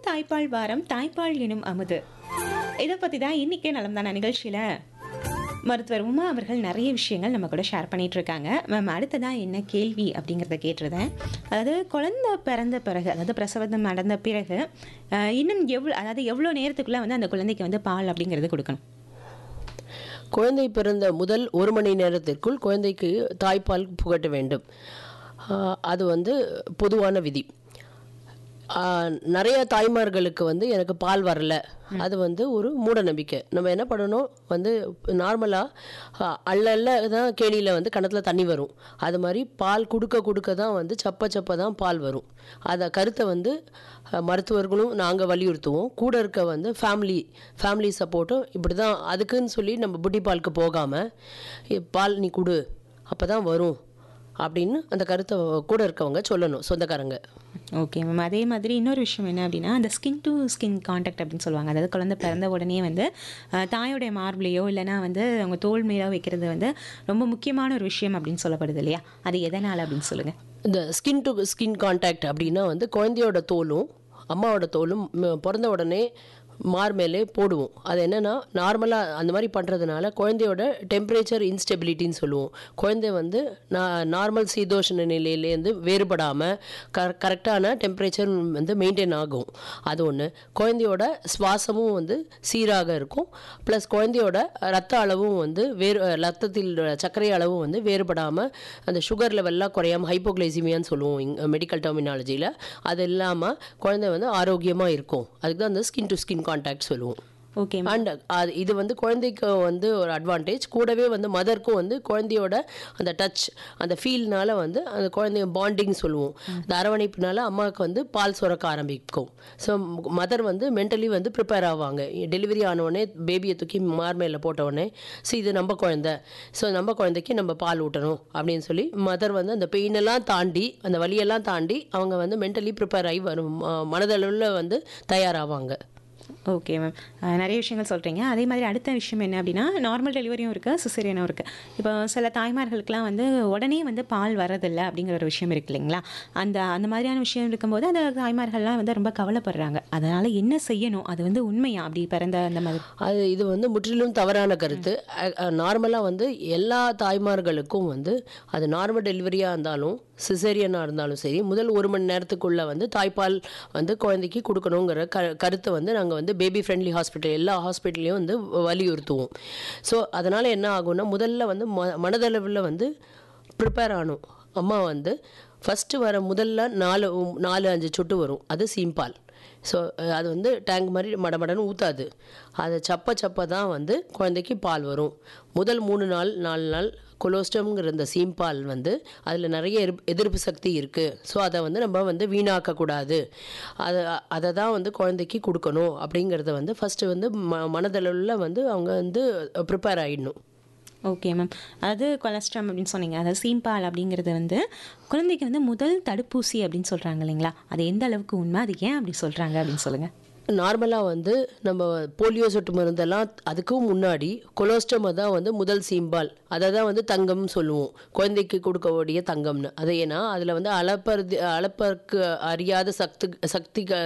தாய்ப்பால் வாரம் தாய்ப்பால் எனும் அமுது இதை பற்றி தான் இன்றைக்கே நலம்தான நிகழ்ச்சியில் மருத்துவர் உமா அவர்கள் நிறைய விஷயங்கள் நம்ம கூட ஷேர் பண்ணிட்டு இருக்காங்க மேம் அடுத்ததாக என்ன கேள்வி அப்படிங்கிறத கேட்டிருந்தேன் அதாவது குழந்தை பிறந்த பிறகு அதாவது பிரசவம் நடந்த பிறகு அஹ், இன்னும் எவ்வளோ அதாவது எவ்வளோ நேரத்துக்குள்ளே வந்து அந்த குழந்தைக்கு வந்து பால் அப்படிங்கிறது கொடுக்கணும் குழந்தை பிறந்த முதல் ஒரு மணி நேரத்திற்குள் குழந்தைக்கு தாய்ப்பால் புகட்ட வேண்டும் ஆஹ் அது வந்து பொதுவான விதி ஆஹ் நிறைய தாய்மார்களுக்கு வந்து எனக்கு பால் வரல அது வந்து ஒரு மூட நம்பிக்கை நம்ம என்ன பண்ணணும் வந்து நார்மலாக அள்ள அள்ள தான் கேணியில் வந்து கிணத்துல தண்ணி வரும் அது மாதிரி பால் கொடுக்க கொடுக்க தான் வந்து சப்ப சப்ப தான் பால் வரும் அதை கருத்தை வந்து அஹ், மருத்துவர்களும் நாங்கள் வலியுறுத்துவோம் கூட இருக்க வந்து ஃபேமிலி ஃபேமிலி சப்போர்ட்டும் இப்படி தான் அதுக்குன்னு சொல்லி நம்ம புட்டி பாலுக்கு போகாமல் பால் நீ கொடு அப்போ தான் வரும் அப்படின்னு அந்த கருத்தை கூட இருக்கவங்க சொல்லணும் சொந்தக்காரங்க ஓகே மேம் அதே மாதிரி இன்னொரு விஷயம் என்ன அப்படின்னா அந்த ஸ்கின் டு ஸ்கின் காண்டாக்ட் அப்படின்னு சொல்லுவாங்க அதாவது குழந்தை பிறந்த உடனே வந்து அஹ், தாயோடைய மார்பிளையோ இல்லைனா வந்து அவங்க தோல் மேலோ வைக்கிறது வந்து ரொம்ப முக்கியமான ஒரு விஷயம் அப்படின்னு சொல்லப்படுது இல்லையா அது எதனால் அப்படின்னு சொல்லுங்கள் இந்த ஸ்கின் டு ஸ்கின் கான்டாக்ட் அப்படின்னா வந்து குழந்தையோட தோலும் அம்மாவோட தோலும் ம், பிறந்த உடனே மார் மேலே போடுவோம் அது என்னென்னா நார்மலாக அந்த மாதிரி பண்ணுறதுனால குழந்தையோட டெம்பரேச்சர் இன்ஸ்டெபிலிட்டின்னு சொல்லுவோம் குழந்தை வந்து நான் நார்மல் சீதோஷண நிலையிலேருந்து வேறுபடாமல் க கரெக்டான டெம்பரேச்சர் வந்து மெயின்டைன் ஆகும் அது ஒன்று குழந்தையோட சுவாசமும் வந்து சீராக இருக்கும் ப்ளஸ் குழந்தையோட ரத்த அளவும் வந்து வேறு ரத்தத்தில் சர்க்கரை அளவும் வந்து வேறுபடாமல் அந்த சுகர் லெவல்லாம் குறையாமல் ஹைப்போகிளைசிமியான்னு சொல்லுவோம் இங் மெடிக்கல் டெர்மினாலஜியில் அது இல்லாமல் குழந்தை வந்து ஆரோக்கியமாக இருக்கும் அதுக்கு தான் அந்த ஸ்கின் டு ஸ்கின் கான்டாக்ட் சொல்லுவோம் ஓகே அண்ட் அது இது வந்து குழந்தைக்கு வந்து ஒரு அட்வான்டேஜ் கூடவே வந்து மதருக்கும் வந்து குழந்தையோட அந்த டச் அந்த ஃபீல்னால வந்து அந்த குழந்தைய பாண்டிங் சொல்லுவோம் அந்த அரவணைப்புனால அம்மாவுக்கு வந்து பால் சுரக்க ஆரம்பிக்கும் ஸோ மதர் வந்து மென்டலி வந்து ப்ரிப்பேர் ஆவாங்க டெலிவரி ஆனவுடனே பேபியை தூக்கி மார் மேல போட்ட உடனே ஸோ இது நம்ம குழந்தை ஸோ நம்ம குழந்தைக்கு நம்ம பால் ஊட்டணும் அப்படின்னு சொல்லி மதர் வந்து அந்த பெயினெல்லாம் தாண்டி அந்த வலியெல்லாம் தாண்டி அவங்க வந்து மென்டலி ப்ரிப்பேர் ஆகி வரும் ம- மனதளவில் வந்து தயாராவாங்க ஓகே மேம் நிறைய விஷயங்கள் சொல்கிறீங்க அதே மாதிரி அடுத்த விஷயம் என்ன அப்படின்னா நார்மல் டெலிவரியும் இருக்குது சிசேரியனும் இருக்குது இப்போ சில தாய்மார்களுக்கெலாம் வந்து உடனே வந்து பால் வரதில்லை அப்படிங்கிற ஒரு விஷயம் இருக்கு இல்லைங்களா அந்த அந்த மாதிரியான விஷயம் இருக்கும்போது அந்த தாய்மார்கள்லாம் வந்து ரொம்ப கவலைப்படுறாங்க அதனால் என்ன செய்யணும் அது வந்து உண்மையா அப்படி பிறந்த அந்த மாதிரி அது இது வந்து முற்றிலும் தவறான கருத்து நார்மலாக வந்து எல்லா தாய்மார்களுக்கும் வந்து அது நார்மல் டெலிவரியாக இருந்தாலும் சிசேரியனாக இருந்தாலும் சரி முதல் ஒரு மணி நேரத்துக்குள்ளே வந்து தாய்ப்பால் வந்து குழந்தைக்கு கொடுக்கணுங்கிற க கருத்தை வந்து நாங்கள் வந்து பேபி ஃப்ரெண்ட்லி ஹாஸ்பிட்டல் எல்லா ஹாஸ்பிட்டல்லையும் வந்து வலியுறுத்துவோம் ஸோ அதனால் என்ன ஆகும்னா முதல்ல வந்து ம மனதளவில் வந்து ப்ரிப்பேர் ஆகணும் அம்மா வந்து ஃபஸ்ட்டு வர முதல்ல நாலு நாலு அஞ்சு சொட்டு வரும் அது சீம்பால் ஸோ அது வந்து டேங்க் மாதிரி மடமடன்னு ஊற்றாது அதை சப்ப சப்ப தான் வந்து குழந்தைக்கு பால் வரும் முதல் மூணு நாள் நாலு நாள் கொலோஸ்டம்ங்கிற இந்த சீம்பால் வந்து அதில் நிறைய எதிர்ப்பு எதிர்ப்பு சக்தி இருக்குது ஸோ அதை வந்து நம்ம வந்து வீணாக்கக்கூடாது அதை அதை தான் வந்து குழந்தைக்கு கொடுக்கணும் அப்படிங்கிறத வந்து ஃபஸ்ட்டு வந்து ம மனதளவில் வந்து அவங்க வந்து ப்ரிப்பேர் ஆகிடணும் ஓகே மேம் அதாவது கொலஸ்ட்ராம் அப்படின்னு சொன்னீங்க அதாவது சீம்பால் அப்படிங்கிறது வந்து குழந்தைக்கு வந்து முதல் தடுப்பூசி அப்படின்னு சொல்கிறாங்க இல்லைங்களா அது எந்த அளவுக்கு உண்மை அது ஏன் அப்படி சொல்கிறாங்க அப்படின்னு சொல்லுங்கள் நார்மலாக வந்து நம்ம போலியோ சொட்டு மருந்தெல்லாம் அதுக்கும் முன்னாடி கொலோஸ்டமை தான் வந்து முதல் சீம்பால் அதை தான் வந்து தங்கம்னு சொல்லுவோம் குழந்தைக்கு கொடுக்கக்கூடிய தங்கம்னு அது ஏன்னா அதில் வந்து அளப்பறது அளப்பற்கு அறியாத சக்தி சக்தி